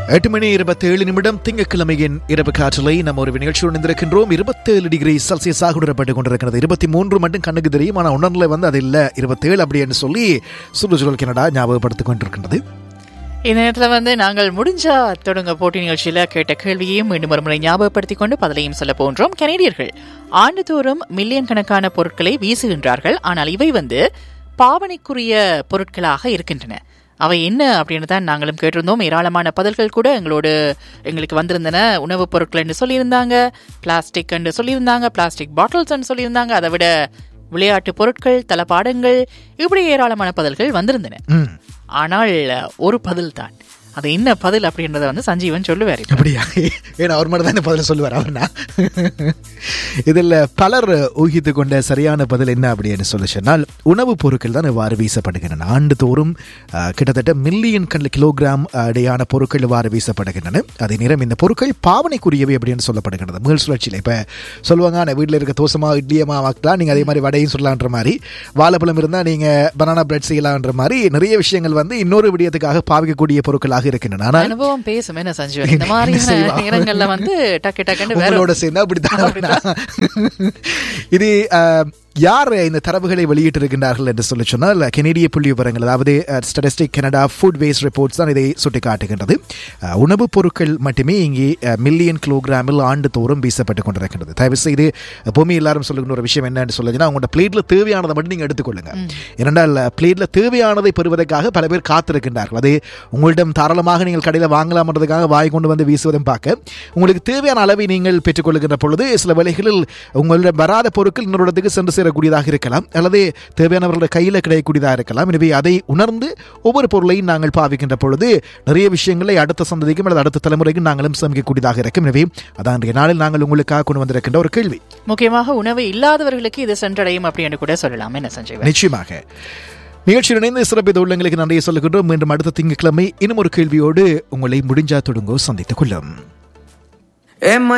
எட்டு மணி இருபத்தேழு நிமிடம் திங்கட்கிழமையின் இரவு காற்றலை நம்ம ஒரு நிகழ்ச்சியோடு இணைந்திருக்கின்றோம் இருபத்தேழு டிகிரி செல்சியஸாக உணரப்பட்டுக் கொண்டிருக்கிறது இருபத்தி மூன்று மட்டும் கண்ணுக்கு தெரியும் ஆனால் உணர்நிலை வந்து அது இல்லை இருபத்தேழு அப்படின்னு சொல்லி சுற்றுச்சூழல் கனடா ஞாபகப்படுத்திக் கொண்டிருக்கின்றது இந்த நேரத்தில் வந்து நாங்கள் முடிஞ்சா தொடங்க போட்டி நிகழ்ச்சியில் கேட்ட கேள்வியையும் மீண்டும் ஒரு முறை ஞாபகப்படுத்திக் கொண்டு பதிலையும் சொல்ல போன்றோம் கனேடியர்கள் ஆண்டுதோறும் மில்லியன் கணக்கான பொருட்களை வீசுகின்றார்கள் ஆனால் இவை வந்து பாவனைக்குரிய பொருட்களாக இருக்கின்றன அவை என்ன அப்படின்னு தான் நாங்களும் கேட்டிருந்தோம் ஏராளமான பதில்கள் கூட எங்களோடு எங்களுக்கு வந்திருந்தன உணவுப் பொருட்கள் என்று சொல்லியிருந்தாங்க பிளாஸ்டிக் என்று சொல்லியிருந்தாங்க பிளாஸ்டிக் பாட்டில்ஸ் சொல்லியிருந்தாங்க அதை விட விளையாட்டு பொருட்கள் தளபாடங்கள் இப்படி ஏராளமான பதில்கள் வந்திருந்தன ம் ஆனால் ஒரு பதில் தான் அது என்ன பதில் அப்படின்றத வந்து சஞ்சீவன் சொல்லுவார் இப்ப. அப்படியா ஏன்னா அவர் மட்டும் தான் பதில் சொல்லுவார் அவர்னா இதில் பலர் ஊகித்து கொண்ட சரியான பதில் என்ன அப்படின்னு சொல்லி சொன்னால் உணவுப் பொருட்கள் தான் இவ்வாறு வீசப்படுகின்றன ஆண்டுதோறும் அஹ், கிட்டத்தட்ட மில்லியன் கண கிலோகிராம் அடையான பொருட்கள் இவ்வாறு வீசப்படுகின்றன அதே நேரம் இந்த பொருட்கள் பாவனைக்குரியவை அப்படின்னு சொல்லப்படுகின்றது மீள் சுழற்சியில் இப்போ சொல்லுவாங்க நான் வீட்டில் இருக்க தோசமா இட்லியமா வாக்கலாம் நீங்கள் அதே மாதிரி வடையும் சொல்லலான்ற மாதிரி வாழைப்பழம் இருந்தால் நீங்கள் பனானா பிரெட் செய்யலான்ற மாதிரி நிறைய விஷயங்கள் வந்து இன்னொரு விடயத்துக்காக பாவிக்கக்கூடிய பொருட்களாக இருக்கின்றன ஆனால் அனுபவம் பேசும் என்ன சஞ்சீவன் இந்த என்ன மாதிரியான செய்வா? நேரங்கள்ல வந்து டக்கு டக்குன்னு வேற உங்களோட சேர்ந்து அப்படித்தான் இது அஹ், யார் இந்த தரவுகளை வெளியிட்டிருக்கின்றார்கள் என்று சொல்லி சொன்னால் கெனடிய புள்ளி விவரங்கள் அதாவது statistic Canada food waste reports தான் இதை சுட்டிக்காட்டுகின்றது அஹ், உணவுப் பொருட்கள் மட்டுமே இங்கே மில்லியன் கிலோகிராமில் ஆண்டுதோறும் வீசப்பட்டுக் கொண்டிருக்கின்றது தயவு செய்து எப்பவுமே எல்லாரும் சொல்லுகின்ற ஒரு விஷயம் என்னன்னு சொல்லுங்கன்னா உங்களோட பிளேட்ல தேவையானதை மட்டும் நீங்க எடுத்துக்கொள்ளுங்க இரண்டால் பிளேட்ல தேவையானதை பெறுவதற்காக பல பேர் காத்திருக்கின்றார்கள் அது உங்களிடம் தாராளமாக நீங்கள் கடையில் வாங்கலாம்ன்றதுக்காக வாய் கொண்டு வந்து வீசுவதும் பார்க்க உங்களுக்கு தேவையான அளவை நீங்கள் பெற்றுக்கொள்கின்ற பொழுது சில வேளைகளில் உங்களிடம் வராத பொருட்கள் இன்னொரு இடத்துக்கு சென்று சேரக்கூடியதாக இருக்கலாம் அல்லது தேவையானவர்களுடைய கையில் கிடைக்கக்கூடியதாக இருக்கலாம் எனவே அதை உணர்ந்து ஒவ்வொரு பொருளையும் நாங்கள் பாவிக்கின்ற பொழுது நிறைய விஷயங்களை அடுத்த சந்ததிக்கும் அல்லது அடுத்த தலைமுறைக்கும் நாங்களும் சமைக்கக்கூடியதாக இருக்கும் எனவே அதான் இன்றைய நாளில் நாங்கள் உங்களுக்காக கொண்டு வந்திருக்கின்ற ஒரு கேள்வி முக்கியமாக உணவு இல்லாதவர்களுக்கு இது சென்றடையும் அப்படின்னு கூட சொல்லலாம் என்ன சஞ்சீவன் நிச்சயமாக நிகழ்ச்சியில் இணைந்து சிறப்பித்த உள்ளங்களுக்கு நன்றியை சொல்லுகின்றோம் மீண்டும் அடுத்த திங்கட்கிழமை இன்னும் ஒரு கேள்வியோடு உங்களை முடிஞ்சா தொடங்கோ சந்தித்துக் கொள்ளும் ஏ